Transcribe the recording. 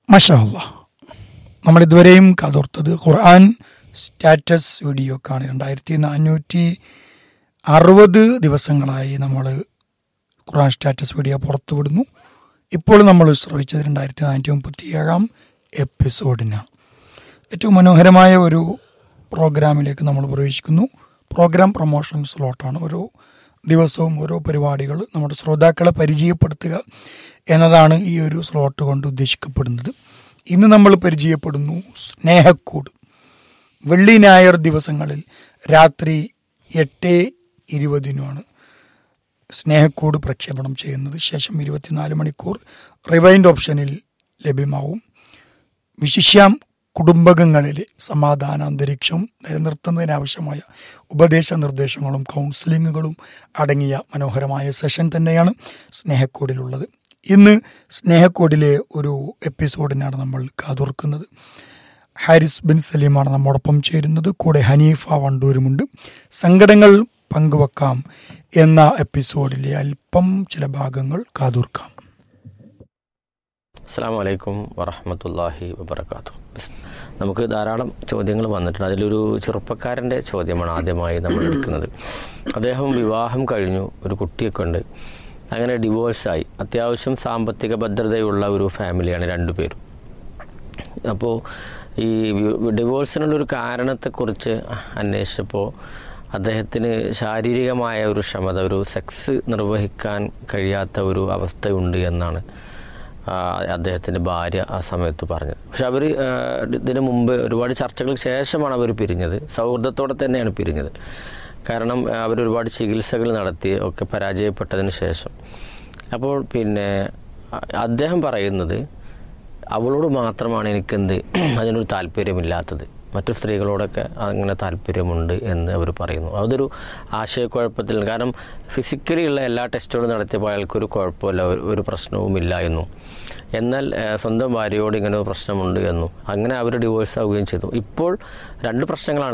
മഷാല്ല നമ്മൾ ഇതുവരെയും കതോർത്തത് ഖുർആൻ സ്റ്റാറ്റസ് വീഡിയോക്കാണ് രണ്ടായിരത്തി നാനൂറ്റി അറുപത് ദിവസങ്ങളായി നമ്മൾ ഖുർആൻ സ്റ്റാറ്റസ് വീഡിയോ പുറത്തുവിടുന്നു ഇപ്പോൾ നമ്മൾ ശ്രവിച്ചത് രണ്ടായിരത്തി നാനൂറ്റി മുപ്പത്തി ഏഴാം എപ്പിസോഡിനാണ് ഏറ്റവും മനോഹരമായ ഒരു പ്രോഗ്രാമിലേക്ക് നമ്മൾ പ്രവേശിക്കുന്നു പ്രോഗ്രാം പ്രൊമോഷൻ സ്ലോട്ടാണ് ഓരോ ദിവസവും ഓരോ പരിപാടികൾ നമ്മുടെ ശ്രോതാക്കളെ പരിചയപ്പെടുത്തുക എന്നതാണ് ഈ ഒരു സ്ലോട്ട് കൊണ്ട് ഉദ്ദേശിക്കപ്പെടുന്നത് ഇന്ന് നമ്മൾ പരിചയപ്പെടുന്നു സ്നേഹക്കൂട് വെള്ളി ഞായർ ദിവസങ്ങളിൽ രാത്രി എട്ട് ഇരുപതിനുമാണ് സ്നേഹക്കൂട് പ്രക്ഷേപണം ചെയ്യുന്നത് ശേഷം ഇരുപത്തിനാല് മണിക്കൂർ റിവൈൻഡ് ഓപ്ഷനിൽ ലഭ്യമാവും വിശിഷ്യാം കുടുംബകങ്ങളിലെ സമാധാന അന്തരീക്ഷം നിലനിർത്തുന്നതിനാവശ്യമായ ഉപദേശ നിർദ്ദേശങ്ങളും കൗൺസിലിങ്ങുകളും അടങ്ങിയ മനോഹരമായ സെഷൻ തന്നെയാണ് സ്നേഹക്കോഡിലുള്ളത് ഇന്ന് സ്നേഹക്കോഡിലെ ഒരു എപ്പിസോഡിനാണ് നമ്മൾ കാതോർക്കുന്നത് ഹാരിസ് ബിൻ സലീമാണ് നമ്മോടൊപ്പം ചേരുന്നത് കൂടെ ഹനീഫ വണ്ടൂരുമുണ്ട് സങ്കടങ്ങൾ പങ്കുവെക്കാം എന്ന എപ്പിസോഡിലെ അല്പം ചില ഭാഗങ്ങൾ കാതോർക്കാം അസ്സാം വലൈക്കും വറഹമത്തല്ലാഹി വബർക്കാത്തു നമുക്ക് ധാരാളം ചോദ്യങ്ങൾ വന്നിട്ടുണ്ട് അതിലൊരു ചെറുപ്പക്കാരൻ്റെ ചോദ്യമാണ് ആദ്യമായി നമ്മൾ എടുക്കുന്നത് അദ്ദേഹം വിവാഹം കഴിഞ്ഞു ഒരു കുട്ടിയൊക്കെ ഉണ്ട് അങ്ങനെ ഡിവോഴ്സായി അത്യാവശ്യം സാമ്പത്തിക ഭദ്രതയുള്ള ഒരു ഫാമിലിയാണ് രണ്ടുപേരും അപ്പോൾ ഈ ഡിവോഴ്സിനുള്ളൊരു കാരണത്തെക്കുറിച്ച് അന്വേഷിച്ചപ്പോൾ അദ്ദേഹത്തിന് ശാരീരികമായ ഒരു ക്ഷമത ഒരു സെക്സ് നിർവഹിക്കാൻ കഴിയാത്ത ഒരു അവസ്ഥയുണ്ട് എന്നാണ് ആ, അദ്ദേഹത്തിൻ്റെ ഭാര്യ ആ സമയത്ത് പറഞ്ഞത് പക്ഷെ അവർ ഇതിനു മുമ്പ് ഒരുപാട് ചർച്ചകൾക്ക് ശേഷമാണ് അവർ പിരിഞ്ഞത് സൗഹൃദത്തോടെ തന്നെയാണ് പിരിഞ്ഞത് കാരണം അവർ ഒരുപാട് ചികിത്സകൾ നടത്തി ഒക്കെ പരാജയപ്പെട്ടതിന് ശേഷം അപ്പോൾ പിന്നെ അ- അദ്ദേഹം പറയുന്നത് അവളോട് മാത്രമാണ് എനിക്കെന്ത് അതിനൊരു താല്പര്യമില്ലാത്തത് മറ്റു സ്ത്രീകളോടൊക്കെ അങ്ങനെ താല്പര്യമുണ്ട് എന്ന് അവർ പറയുന്നു അതൊരു ആശയക്കുഴപ്പത്തിൽ കാരണം ഫിസിക്കലി ഉള്ള എല്ലാ ടെസ്റ്റുകളും നടത്തിയപ്പോൾ അയാൾക്കൊരു കുഴപ്പമില്ല ഒരു- ഒരു പ്രശ്നവുമില്ല എന്നും എന്നാൽ ഏഹ്, സ്വന്തം ഭാര്യയോട് ഇങ്ങനെ ഒരു പ്രശ്നമുണ്ട് എന്നും അങ്ങനെ അവർ ഡിവോഴ്സ് ആവുകയും ചെയ്തു ഇപ്പോൾ രണ്ട് പ്രശ്നങ്ങളാണ്